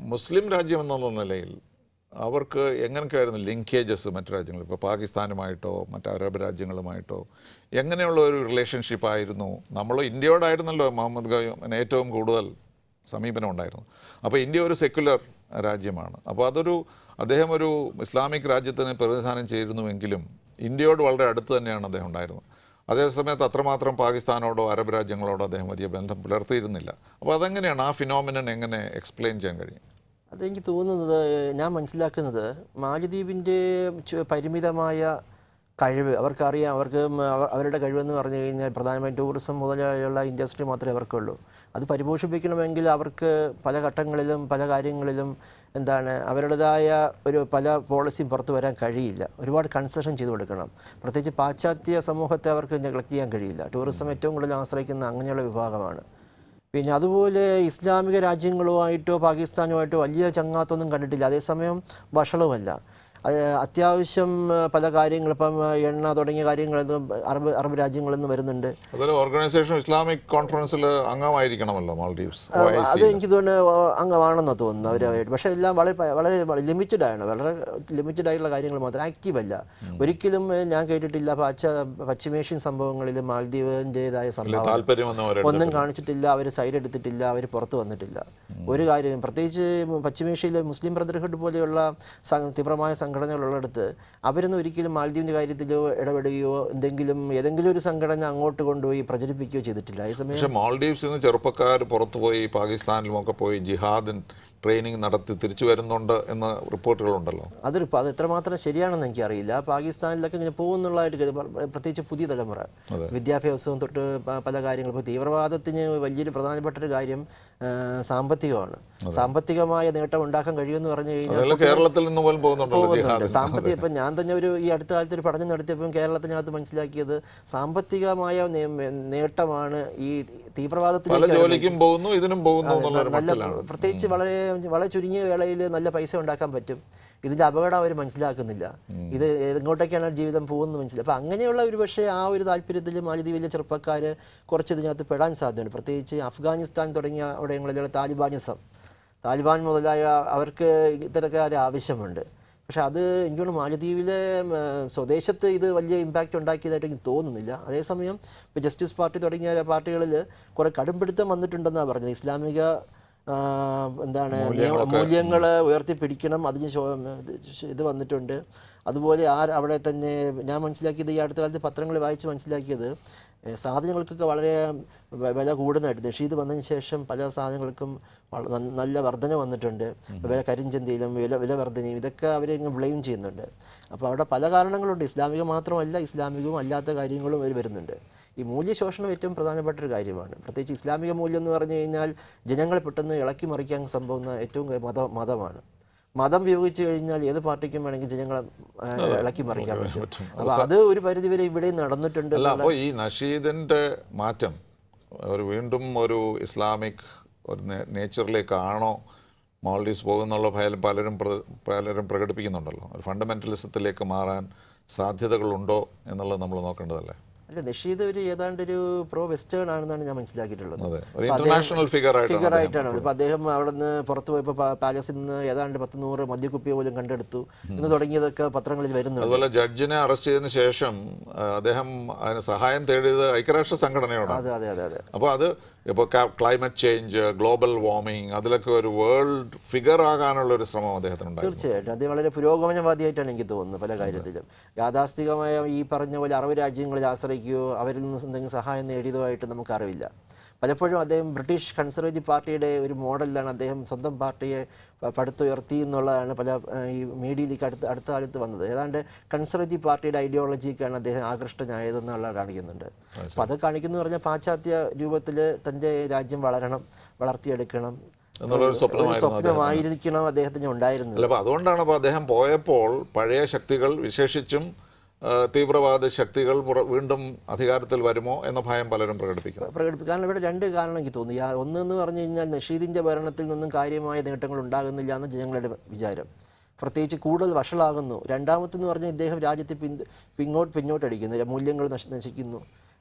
മുസ്ലിം രാജ്യം എന്നുള്ള നിലയിൽ അവർക്ക് എങ്ങനെയൊക്കെയായിരുന്നു ലിങ്കേജസ് മറ്റു രാജ്യങ്ങൾ ഇപ്പോൾ പാകിസ്ഥാനുമായിട്ടോ മറ്റ് അറബ് രാജ്യങ്ങളുമായിട്ടോ എങ്ങനെയുള്ള ഒരു റിലേഷൻഷിപ്പ് ആയിരുന്നു നമ്മൾ ഇന്ത്യയോടായിരുന്നല്ലോ മുഹമ്മദ് ഖാൻ ഏറ്റവും കൂടുതൽ സമീപനം ഉണ്ടായിരുന്നു അപ്പോൾ ഇന്ത്യ ഒരു സെക്യുലർ രാജ്യമാണ് അപ്പോൾ അതൊരു അദ്ദേഹം ഒരു ഇസ്ലാമിക് രാജ്യത്തിന് പ്രതിനിധാനം ചെയ്തിരുന്നുവെങ്കിലും ഇന്ത്യയോട് വളരെ അടുത്ത് തന്നെയാണ് അദ്ദേഹം ഉണ്ടായിരുന്നത് അതേസമയത്ത് അത്രമാത്രം പാകിസ്ഥാനോടോ അറബ് രാജ്യങ്ങളോടോ അദ്ദേഹം വലിയ ബന്ധം പുലർത്തിയിരുന്നില്ല അപ്പോൾ അതെങ്ങനെയാണ് ആ ഫിനോമിനൻ എങ്ങനെ എക്സ്പ്ലെയിൻ ചെയ്യാൻ കഴിയും അതെനിക്ക് തോന്നുന്നത് ഞാൻ മനസ്സിലാക്കുന്നത് മാലദ്വീപിൻ്റെ ചു- പരിമിതമായ കഴിവ് അവർക്കറിയാം അവർക്ക് മ- അവ- അവരുടെ കഴിവെന്ന് പറഞ്ഞു കഴിഞ്ഞാൽ പ്രധാനമായും ടൂറിസം മുതലായുള്ള ഇൻഡസ്ട്രി മാത്രമേ അവർക്കുള്ളൂ അത് പരിപോഷിപ്പിക്കണമെങ്കിൽ അവർക്ക് പല ഘട്ടങ്ങളിലും പല കാര്യങ്ങളിലും എന്താണ് അവരുടേതായ ഒരു പല പോളിസിയും പുറത്തു വരാൻ കഴിയില്ല ഒരുപാട് കൺസെഷൻ ചെയ്തു കൊടുക്കണം പ്രത്യേകിച്ച് പാശ്ചാത്യ സമൂഹത്തെ അവർക്ക് നെഗ്ലക്ട് ചെയ്യാൻ കഴിയില്ല ടൂറിസം ഏറ്റവും കൂടുതൽ ആശ്രയിക്കുന്ന അങ്ങനെയുള്ള വിഭാഗമാണ് പിന്നെ അതുപോലെ ഇസ്ലാമിക രാജ്യങ്ങളുമായിട്ടോ പാകിസ്ഥാനുമായിട്ടോ വലിയ ചങ്ങാത്തൊന്നും കണ്ടിട്ടില്ല അതേസമയം വഷളുമല്ല അത് അത്യാവശ്യം ആ, പല കാര്യങ്ങൾ ഇപ്പം ആ, എണ്ണ തുടങ്ങിയ കാര്യങ്ങളൊന്നും അറബ് അറബ് രാജ്യങ്ങളിൽ നിന്ന് വരുന്നുണ്ട് അതുപോലെ ഓർഗനൈസേഷൻ ഇസ്ലാമിക് കോൺഫറൻസിൽ അംഗമായിരിക്കണമല്ലോ മാൾഡീവ്സ് അത് എനിക്ക് തോന്നുന്നു അംഗമാണെന്ന് തോന്നുന്നു അവരുമായിട്ട് പക്ഷേ എല്ലാം വളരെ പ- വളരെ ലിമിറ്റഡ് ആണ് വളരെ ലിമിറ്റഡ് ആയിട്ടുള്ള കാര്യങ്ങൾ മാത്രം ആക്റ്റീവ് അല്ല ഒരിക്കലും ഏഹ്, ഞാൻ കേട്ടിട്ടില്ല പാശ്ച പശ്ചിമേഷ്യൻ സംഭവങ്ങളിൽ മാൽദ്വീപിൻ്റെതായ സംഭവം താല്പര്യമൊന്നും അവരെ ഒന്നും കാണിച്ചിട്ടില്ല അവർ സൈഡ് എടുത്തിട്ടില്ല അവർ പുറത്ത് വന്നിട്ടില്ല ഒരു കാര്യം പ്രത്യേകിച്ച് പശ്ചിമേഷ്യയിലെ മുസ്ലിം ബ്രദർഹുഡ് പോലെയുള്ള സ- തീവ്രമായ സംഘടനകളുള്ളിടത്ത് അവരൊന്നും ഒരിക്കലും മാലദ്വീപിൻ്റെ കാര്യത്തിലോ ഇടപെടുകയോ എന്തെങ്കിലും ഏതെങ്കിലും ഒരു സംഘടന അങ്ങോട്ട് കൊണ്ടുപോയി പ്രചരിപ്പിക്കുകയോ ചെയ്തിട്ടില്ല അതേസമയം പക്ഷെ മാൾഡീവ്സിൽ നിന്ന് ചെറുപ്പക്കാർ പുറത്തുപോയി പാകിസ്ഥാനിലുമൊക്കെ പോയി ജിഹാദ് ട്രെയിനിങ് നടത്തി തിരിച്ചു വരുന്നുണ്ട് എന്ന റിപ്പോർട്ടുകളുണ്ടല്ലോ അതൊരു അത് എത്രമാത്രം ശരിയാണെന്ന് എനിക്കറിയില്ല പാകിസ്ഥാനിലൊക്കെ ഇങ്ങനെ പോകുന്നുള്ളതായിട്ട് കേട്ടു. പ്ര- പ്രത്യേകിച്ച് പുതിയ തലമുറ വിദ്യാഭ്യാസവും തൊട്ട് പ- പല കാര്യങ്ങളും ഇപ്പോൾ തീവ്രവാദത്തിന് വലിയൊരു പ്രധാനപ്പെട്ട ഒരു കാര്യം ആ, സാമ്പത്തികമാണ് സാമ്പത്തികമായ നേട്ടം ഉണ്ടാക്കാൻ കഴിയുമെന്ന് പറഞ്ഞു കഴിഞ്ഞാൽ അതെല്ലാം കേരളത്തിൽ നിന്ന് പോലും പോകുന്നുണ്ടല്ലോ പോകുന്നുണ്ട് ജിഹാദ് സാമ്പത്തിക ഇപ്പം ഞാൻ തന്നെ ഒരു ഈ അടുത്ത കാലത്ത് ഒരു പഠനം നടത്തിയപ്പം കേരളത്തിനകത്ത് മനസ്സിലാക്കിയത് സാമ്പത്തികമായ നേ- നേട്ടമാണ് ഈ പല തീവ്രവാദത്തിലേക്ക് ജോലിക്കും പോകുന്നു ഇതിനും പോകുന്നു എന്നുള്ള ഒരു നല്ല മട്ടിലാണ് പ്രത്യേകിച്ച് വളരെ വളരെ ചുരുങ്ങിയ വേളയിൽ നല്ല പൈസ ഉണ്ടാക്കാൻ പറ്റും ഇതിന്റെ അപകടം അവർ മനസ്സിലാക്കുന്നില്ല ഇത് എങ്ങോട്ടൊക്കെയാണ് ജീവിതം പോകുന്നത് മനസ്സിലായി അപ്പം അങ്ങനെയുള്ള ഒരു പക്ഷേ ആ ഒരു താല്പര്യത്തിൽ മാലദ്വീപിലെ ചെറുപ്പക്കാർ കുറച്ച് ഇതിനകത്ത് പെടാൻ സാധ്യതയുണ്ട് പ്രത്യേകിച്ച് അഫ്ഗാനിസ്ഥാൻ തുടങ്ങിയ അവിടെങ്ങളിലുള്ള താലിബാനിസം താലിബാൻ മുതലായ അവർക്ക് ഇത്തരക്കാർ ആവശ്യമുണ്ട് പക്ഷെ അത് എനിക്ക് തോന്നുന്നു മാലദ്വീപിലെ ഉം, സ്വദേശത്ത് ഇത് വലിയ ഇമ്പാക്റ്റ് ഉണ്ടാക്കിയതായിട്ട് എനിക്ക് തോന്നുന്നില്ല അതേസമയം ഇപ്പോൾ ജസ്റ്റിസ് പാർട്ടി തുടങ്ങിയ പാർട്ടികളിൽ കുറേ കടുംപിടുത്തം വന്നിട്ടുണ്ടെന്നാണ് പറഞ്ഞത് ഇസ്ലാമിക ആ, എന്താണ് മൂല്യങ്ങൾ ഉയർത്തിപ്പിടിക്കണം അതിന് ശോ- ഇത് വന്നിട്ടുണ്ട് അതുപോലെ ആ അവിടെ തന്നെ ഞാൻ മനസ്സിലാക്കിയത് ഈ അടുത്ത കാലത്ത് പത്രങ്ങൾ വായിച്ച് മനസ്സിലാക്കിയത് ഏ, സാധനങ്ങൾക്കൊക്കെ വളരെ വ- വില കൂടുന്നതായിട്ട് നിഷീദ് വന്നതിന് ശേഷം പല സാധനങ്ങൾക്കും വള- ന- നല്ല വർധന വന്നിട്ടുണ്ട് വില കരിഞ്ചന്തയിലും വില വില വർധനയും ഇതൊക്കെ അവരെ ഇങ്ങ് ബ്ലെയിം ചെയ്യുന്നുണ്ട് അപ്പോൾ അവിടെ പല കാരണങ്ങളുണ്ട് ഇസ്ലാമിക മാത്രമല്ല ഇസ്ലാമികവും അല്ലാത്ത കാര്യങ്ങളും അവർ വരുന്നുണ്ട് ഈ മൂല്യശോഷണം ഏറ്റവും പ്രധാനപ്പെട്ട ഒരു കാര്യമാണ് പ്രത്യേകിച്ച് ഇസ്ലാമിക മൂല്യം എന്ന് പറഞ്ഞു കഴിഞ്ഞാൽ ജനങ്ങളെ പെട്ടെന്ന് ഇളക്കി മറിക്കാൻ സംഭവിക്കുന്ന ഏറ്റവും മത മതമാണ് മതം ഉപയോഗിച്ച് കഴിഞ്ഞാൽ ഏത് പാർട്ടിക്കും വേണമെങ്കിൽ ജനങ്ങളെ ആ, ഇളക്കി മറിക്കാൻ പറ്റും അപ്പോൾ അത് ഒരു പരിധിവരെ ഇവിടെ നടന്നിട്ടുണ്ട് അല്ല അപ്പോൾ ഈ നഷീദിന്റെ മാറ്റം ഒരു വീണ്ടും ഒരു ഇസ്ലാമിക് ഒരു നേ- നേച്ചറിലേക്കാണോ മാൾഡീവ്സ് പോകുന്നുള്ള ഭയം പലരും പ്ര- പലരും പ്രകടിപ്പിക്കുന്നുണ്ടല്ലോ ഒരു ഫണ്ടമെന്റലിസത്തിലേക്ക് മാറാൻ സാധ്യതകളുണ്ടോ എന്നുള്ളത് നമ്മൾ നോക്കേണ്ടതല്ലേ അല്ല നഷീദ് ഒരു ഏതാണ്ട് ഒരു പ്രോ വെസ്റ്റേൺ ആണെന്നാണ് ഞാൻ മനസ്സിലാക്കിയിട്ടുള്ളത് അതെ ഒരു ഇന്റർനാഷണൽ ഫിഗർ ആയിട്ടാണ് ഫിഗർ ആയിട്ടാണ് ഇപ്പൊ അദ്ദേഹം അവിടെ നിന്ന് പുറത്ത് പോയപ്പോൾ പാലസിൽ നിന്ന് ഏതാണ്ട് പത്ത് നൂറ് മദ്യക്കുപ്പി പോലും കണ്ടെടുത്തു എന്ന് തുടങ്ങിയതൊക്കെ പത്രങ്ങളിൽ വരുന്നുണ്ട് അതുപോലെ ജഡ്ജിനെ അറസ്റ്റ് ചെയ്തതിന് ശേഷം ആ, അദ്ദേഹം അതിന് സഹായം തേടിയത് ഐക്യരാഷ്ട്ര സംഘടനയോടാണ് അതെ അതെ അതെ അതെ അപ്പോൾ അത് ഇപ്പോൾ ക്ലൈമറ്റ് ചേഞ്ച് ഗ്ലോബൽ വാർമിംഗ് അതിലൊക്കെ ഒരു വേൾഡ് ഫിഗർ ആകാനുള്ള ഒരു ശ്രമം അദ്ദേഹത്തിനുണ്ടായിരുന്നു തീർച്ചയായിട്ടും അദ്ദേഹം വളരെ പുരോഗമനവാദിയായിട്ടാണ് എനിക്ക് തോന്നുന്നത് പല കാര്യത്തിലും യാഥാസ്ഥികമായ ഈ പറഞ്ഞ പോലെ അറബ് രാജ്യങ്ങളിൽ ആശ്രയിക്കുകയോ അവരിൽ നിന്ന് എന്തെങ്കിലും സഹായം നേടിയതോ ആയിട്ട് നമുക്കറിവില്ല പലപ്പോഴും അദ്ദേഹം ബ്രിട്ടീഷ് കൺസർവേറ്റീവ് പാർട്ടിയുടെ ഒരു മോഡലിലാണ് അദ്ദേഹം സ്വന്തം പാർട്ടിയെ പ- പടുത്തുയർത്തി എന്നുള്ളതാണ് പല ആ, ഈ മീഡിയയിലേക്ക് അടുത്ത അടുത്ത കാലത്ത് വന്നത് ഏതാണ്ട് കൺസർവേറ്റീവ് പാർട്ടിയുടെ ഐഡിയോളജിക്കാണ് അദ്ദേഹം ആകൃഷ്ടനായതെന്നുള്ള കാണിക്കുന്നുണ്ട് അപ്പോൾ അത് കാണിക്കുന്നു പറഞ്ഞാൽ പാശ്ചാത്യ രൂപത്തിൽ തൻ്റെ രാജ്യം വളരണം വളർത്തിയെടുക്കണം എന്നുള്ളൊരു ഒരു സ്വപ്നമായിരുന്നു സ്വപ്നമായിരിക്കണം അദ്ദേഹത്തിന് ഉണ്ടായിരുന്നത് അല്ല അപ്പോൾ അതുകൊണ്ടാണ് അപ്പോൾ അദ്ദേഹം പോയപ്പോൾ പഴയ ശക്തികൾ വിശേഷിച്ചും ആ, തീവ്രവാദ ശക്തികൾ പുറ- വീണ്ടും അധികാരത്തിൽ വരുമോ എന്ന ഭയം പലരും പ്രകടിപ്പിക്കുന്നു പ്രകടിപ്പിക്കും കാരണം ഇവിടെ രണ്ട് കാരണം എനിക്ക് തോന്നി ആ ഒന്നെന്ന് പറഞ്ഞു കഴിഞ്ഞാൽ നഷീദിൻ്റെ ഭരണത്തിൽ നിന്നും കാര്യമായ നേട്ടങ്ങൾ ഉണ്ടാകുന്നില്ല എന്ന് ജനങ്ങളുടെ വിചാരം പ്രത്യേകിച്ച് കൂടുതൽ വഷളാകുന്നു രണ്ടാമത്തെന്ന് പറഞ്ഞാൽ ഇദ്ദേഹം രാജ്യത്തെ പിൻ പിന്നോട്ട് പിന്നോട്ടടിക്കുന്നു മൂല്യങ്ങൾ നശ നശിക്കുന്നു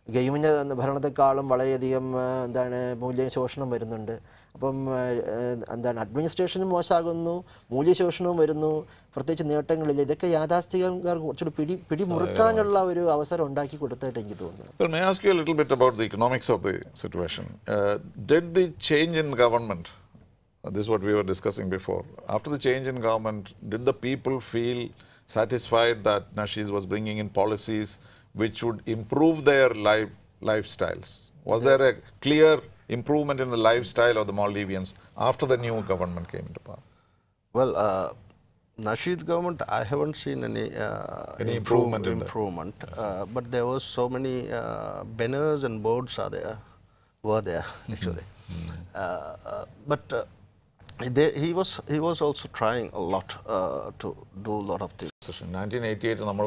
ഗെയിമിൻ്റെ ഭരണത്തെക്കാളും വളരെയധികം ആ, എന്താണ് മൂല്യശോഷണം വരുന്നുണ്ട് അപ്പം ആ, എന്താണ് അഡ്മിനിസ്ട്രേഷനും മോശമാകുന്നു മൂല്യശോഷണവും വരുന്നു പ്രത്യേകിച്ച് നേട്ടങ്ങളില്ല ഇതൊക്കെ യാഥാസ്ഥികർ കുറച്ചുകൂടി പിടി പിടിമുറുക്കാനുള്ള ഒരു അവസരം ഉണ്ടാക്കി കൊടുത്തായിട്ട് എനിക്ക് തോന്നുന്നു Well, may I ask you a little bit about the economics of the situation? Uh, did the change in government, uh, this is what we were discussing before, after the change in government, did the people feel satisfied that Nasheed was bringing in policies which would improve their life, lifestyles? Was there a clear improvement in the lifestyle of the Maldivians after the new government came into power? Well, uh, Nasheed government, I haven't seen any, uh, Any improve- improvement in that? improvement. Uh, but there was so many uh, banners and boards are there, were there actually. Uh, uh, but uh, they, he was he was also trying a lot uh, to do a lot of things. Session nineteen eighty eight നമ്മൾ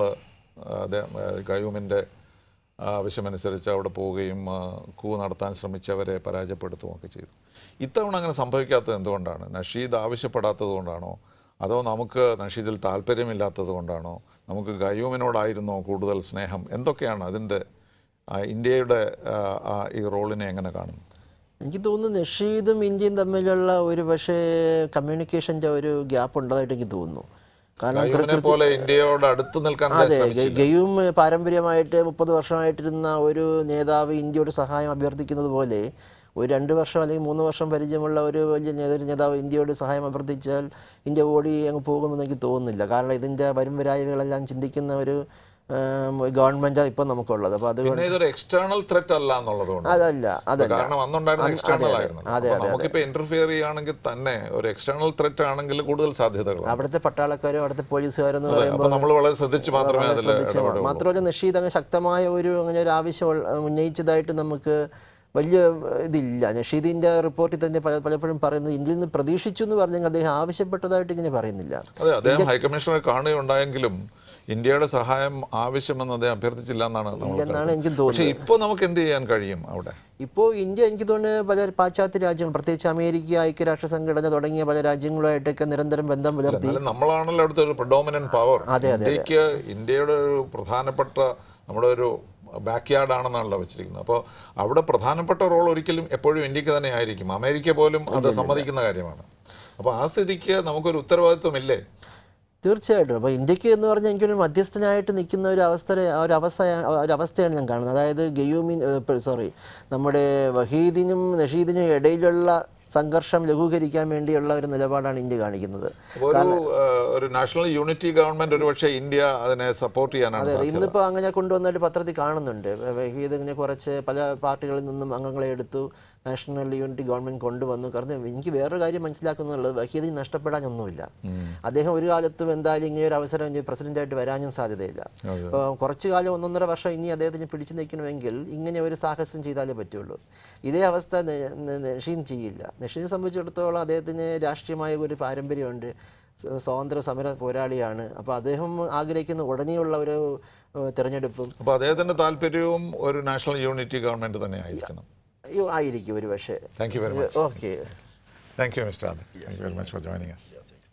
ഗയൂമിൻ്റെ ആവശ്യമനുസരിച്ച് അവിടെ പോവുകയും ആ, കൂ നടത്താൻ ശ്രമിച്ചവരെ പരാജയപ്പെടുത്തുകയൊക്കെ ചെയ്തു ഇത്തവണ അങ്ങനെ സംഭവിക്കാത്തത് എന്തുകൊണ്ടാണ് നഷീദ് ആവശ്യപ്പെടാത്തത് കൊണ്ടാണോ അതോ നമുക്ക് നഷീദിൽ താല്പര്യമില്ലാത്തത് കൊണ്ടാണോ നമുക്ക് ഗയൂമിനോടായിരുന്നോ കൂടുതൽ സ്നേഹം എന്തൊക്കെയാണ് അതിൻ്റെ ആ, ഇന്ത്യയുടെ ആ, ആ, ഈ റോളിനെ എങ്ങനെ കാണുന്നു എനിക്ക് തോന്നുന്നു നഷീദും ഇന്ത്യയും തമ്മിലുള്ള ഒരു പക്ഷേ കമ്മ്യൂണിക്കേഷൻ്റെ ഒരു ഗ്യാപ്പ് ഉള്ളതായിട്ട് എനിക്ക് തോന്നുന്നു കാരണം ഗയൂമിനെ പോലെ ഇന്ത്യയോട് അടുത്ത് നിൽക്കാൻ അതെ ശ്രമിച്ചില്ല ഗ- ഗെയും പാരമ്പര്യമായിട്ട് മുപ്പത് വർഷമായിട്ടിരുന്ന ഒരു നേതാവ് ഇന്ത്യയോട് സഹായം അഭ്യർത്ഥിക്കുന്നത് പോലെ ഒരു രണ്ട് വർഷം അല്ലെങ്കിൽ മൂന്ന് വർഷം പരിചയമുള്ള ഒരു വലിയ നേ- ഒരു നേതാവ് ഇന്ത്യയോട് സഹായം അഭ്യർത്ഥിച്ചാൽ ഇന്ത്യ ഓടി അങ്ങ് പോകുമെന്ന് എനിക്ക് തോന്നുന്നില്ല കാരണം ഇതിൻ്റെ വരും വരായ്മകളെല്ലാം ചിന്തിക്കുന്ന ഒരു ഗവൺമെൻറ്റാണ് ഇപ്പം നമുക്കുള്ളത് അപ്പോൾ അത് പിന്നെ ഇതൊരു എക്സ്റ്റേണൽ ത്രെറ്റ് അല്ല എന്നുള്ളതുകൊണ്ട് അതല്ല അതല്ല കാരണം അന്നുണ്ടായിരുന്ന അന്ന് എക്സ്റ്റേണൽ അതെ, ആയിരുന്നു അതെ, അപ്പൊ നമുക്കിപ്പോ ഇന്റർഫിയർ ചെയ്യുകയാണെങ്കിൽ തന്നെ ഒരു എക്സ്റ്റേണൽ ത്രെറ്റ് ആണെങ്കിൽ കൂടുതൽ സാധ്യതകളാണ് അവിടുത്തെ പട്ടാളക്കാരോ അവിടുത്തെ പോലീസുകാരോ എന്ന് അതെ, പറയുമ്പോൾ അപ്പൊ നമ്മൾ വളരെ ശ്രദ്ധിച്ച് മാത്രമേ അതിൽ ശ്രദ്ധിച്ച് ഇടപെടുള്ളൂ മാത്രമല്ല നഷീദ് അങ്ങ് ശക്തമായ ഒരു അങ്ങനെ ഒരു ആവശ്യം ഉള്ള- ഉന്നയിച്ചതായിട്ട് നമുക്ക് വലിയ ഇതില്ല നഷീദിന്റെ റിപ്പോർട്ടിൽ തന്നെ പല പലപ്പോഴും പറയുന്നത് ഇന്ത്യയിൽ നിന്ന് പ്രതീക്ഷിച്ചു എന്ന് പറഞ്ഞെങ്കിൽ അദ്ദേഹം ആവശ്യപ്പെട്ടതായിട്ട് ഇങ്ങനെ പറയുന്നില്ല അതെ അദ്ദേഹം ഹൈക്കമ്മീഷണറെ കാണുകയുണ്ടായെങ്കിലും ഇന്ത്യയുടെ സഹായം ആവശ്യമെന്ന് അദ്ദേഹം അഭ്യർത്ഥിച്ചില്ല എന്നാണ് നമ്മൾ എന്നാണ് എനിക്ക് കരുതുന്നത്. പക്ഷേ ഇപ്പോൾ നമുക്ക് എന്ത് ചെയ്യാൻ കഴിയും അവിടെ ഇപ്പോൾ ഇന്ത്യ എനിക്ക് തോന്നുന്നു പല പാശ്ചാത്യ രാജ്യങ്ങൾ പ്രത്യേകിച്ച് അമേരിക്ക ഐക്യരാഷ്ട്ര സംഘടന തുടങ്ങിയ പല രാജ്യങ്ങളുമായിട്ടൊക്കെ നിരന്തരം ബന്ധം പുലർത്തി എന്നാലും നമ്മളാണല്ലോ അവിടുത്തെ ഒരു പ്രഡോമിനന്റ് പവർ ഇന്ത്യക്ക് ഇന്ത്യയുടെ ഒരു പ്രധാനപ്പെട്ട നമ്മുടെ ഒരു ബാക്ക് യാർഡ് ആണെന്നാണല്ലോ വെച്ചിരിക്കുന്നത് അപ്പോൾ അവിടെ പ്രധാനപ്പെട്ട റോൾ ഒരിക്കലും എപ്പോഴും ഇന്ത്യക്ക് തന്നെ ആയിരിക്കും അമേരിക്ക പോലും അത് സമ്മതിക്കുന്ന കാര്യമാണ് അപ്പോൾ ആ സ്ഥിതിക്ക് നമുക്കൊരു ഉത്തരവാദിത്വമില്ലേ തീർച്ചയായിട്ടും അപ്പോൾ ഇന്ത്യക്ക് എന്ന് പറഞ്ഞാൽ എനിക്കൊരു മധ്യസ്ഥനായിട്ട് നിൽക്കുന്ന ഒരു അവസ്ഥ ഒരു അവസ്ഥ ഒരു അവസ്ഥയാണ് ഞാൻ കാണുന്നത് അതായത് ഗയൂമിൻ സോറി നമ്മുടെ വഹീദിനും നഷീദിനും ഇടയിലുള്ള സംഘർഷം ലഘൂകരിക്കാൻ വേണ്ടിയുള്ള ഒരു നിലപാടാണ് ഇന്ത്യ കാണിക്കുന്നത് അപ്പോൾ ഒരു ആ, ഒരു നാഷണൽ യൂണിറ്റി ഗവൺമെന്റ് ഒരുപക്ഷെ ഇന്ത്യ അതിനെ സപ്പോർട്ട് ചെയ്യാനാണ് അതെ സാധ്യത ഇന്നിപ്പോൾ അങ്ങനെ കൊണ്ടുവന്നൊരു പത്രത്തിൽ കാണുന്നുണ്ട് വഹീദ് ഇങ്ങനെ കുറച്ച് പല പാർട്ടികളിൽ നിന്നും അംഗങ്ങളെ എടുത്തു നാഷണൽ യൂണിറ്റി ഗവൺമെന്റ് കൊണ്ടുവന്നു കാരണം എനിക്ക് വേറൊരു കാര്യം മനസ്സിലാക്കുന്നുള്ളത് വഹീദിന് നഷ്ടപ്പെടാനൊന്നുമില്ല അദ്ദേഹം ഒരു കാലത്തും എന്തായാലും ഇങ്ങനെ ഒരു അവസരം ഇനി പ്രസിഡന്റായിട്ട് വരാനും സാധ്യതയില്ല അപ്പോൾ കുറച്ചു കാലം ഒന്നൊന്നര വർഷം ഇനി അദ്ദേഹത്തിന് പിടിച്ചു നിൽക്കണമെങ്കിൽ ഇങ്ങനെ ഒരു സാഹസം ചെയ്താലേ പറ്റുള്ളൂ ഇതേ അവസ്ഥ ന- ന- നഷീൻ ചെയ്യില്ല നഷീനെ സംബന്ധിച്ചിടത്തോളം അദ്ദേഹത്തിന് രാഷ്ട്രീയമായ ഒരു പാരമ്പര്യമുണ്ട് സ- സ്വാതന്ത്ര്യ സമര പോരാളിയാണ് അപ്പോൾ അദ്ദേഹം ആഗ്രഹിക്കുന്ന ഉടനെയുള്ള ഒരു ഏഹ്, തെരഞ്ഞെടുപ്പും അപ്പോൾ അദ്ദേഹത്തിന്റെ താല്പര്യവും ഒരു നാഷണൽ യൂണിറ്റി ഗവൺമെന്റ് തന്നെ ആയിരിക്കണം അയ്യോ, ആയിരിക്കും ഒരു പക്ഷേ thank you very much okay thank you mister Adam thank you very much for joining us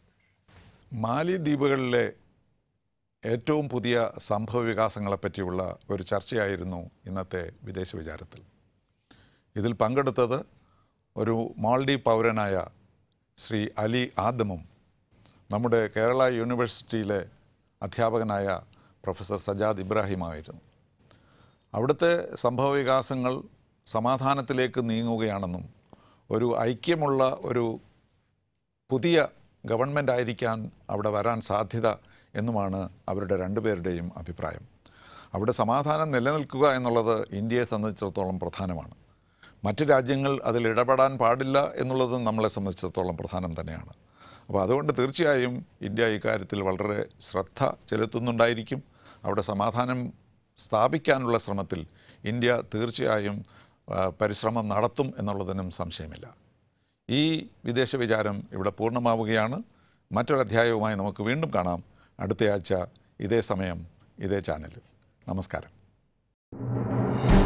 മാലി ദ്വീപുകളിലെ ഏറ്റവും പുതിയ സംഭവ വികാസങ്ങളെ പറ്റിയുള്ള ഒരു ചർച്ചയായിരുന്നു ഇന്നത്തെ വിദേശ വിചാരത്തിൽ ഇതിൽ പങ്കെടുത്തത് ഒരു മാൾഡീവ് പൗരനായ ശ്രീ അലി ആദമും നമ്മുടെ കേരള യൂണിവേഴ്സിറ്റിയിലെ അധ്യാപകനായ പ്രൊഫസർ സജാദ് ഇബ്രാഹിമായിരുന്നു അവിടുത്തെ സംഭവവികാസങ്ങൾ സമാധാനത്തിലേക്ക് നീങ്ങുകയാണെന്നും ഒരു ഐക്യമുള്ള ഒരു പുതിയ ഗവൺമെൻറ് ആയിരിക്കാൻ അവിടെ വരാൻ സാധ്യത എന്നുമാണ് അവരുടെ രണ്ടുപേരുടെയും അഭിപ്രായം അവിടെ സമാധാനം നിലനിൽക്കുക എന്നുള്ളത് ഇന്ത്യയെ സംബന്ധിച്ചിടത്തോളം പ്രധാനമാണ് മറ്റ് രാജ്യങ്ങൾ അതിൽ ഇടപെടാൻ പാടില്ല എന്നുള്ളതും നമ്മളെ സംബന്ധിച്ചിടത്തോളം പ്രധാനം തന്നെയാണ് അപ്പോൾ അതുകൊണ്ട് തീർച്ചയായും ഇന്ത്യ ഇക്കാര്യത്തിൽ വളരെ ശ്രദ്ധ ചെലുത്തുന്നുണ്ടായിരിക്കും അവിടെ സമാധാനം സ്ഥാപിക്കാനുള്ള ശ്രമത്തിൽ ഇന്ത്യ തീർച്ചയായും ആ, പരിശ്രമം നടത്തും എന്നുള്ളതിനും സംശയമില്ല ഈ വിദേശ വിചാരം ഇവിടെ പൂർണ്ണമാവുകയാണ് മറ്റൊരു അധ്യായവുമായി നമുക്ക് വീണ്ടും കാണാം അടുത്തയാഴ്ച ഇതേ സമയം ഇതേ ചാനലിൽ നമസ്കാരം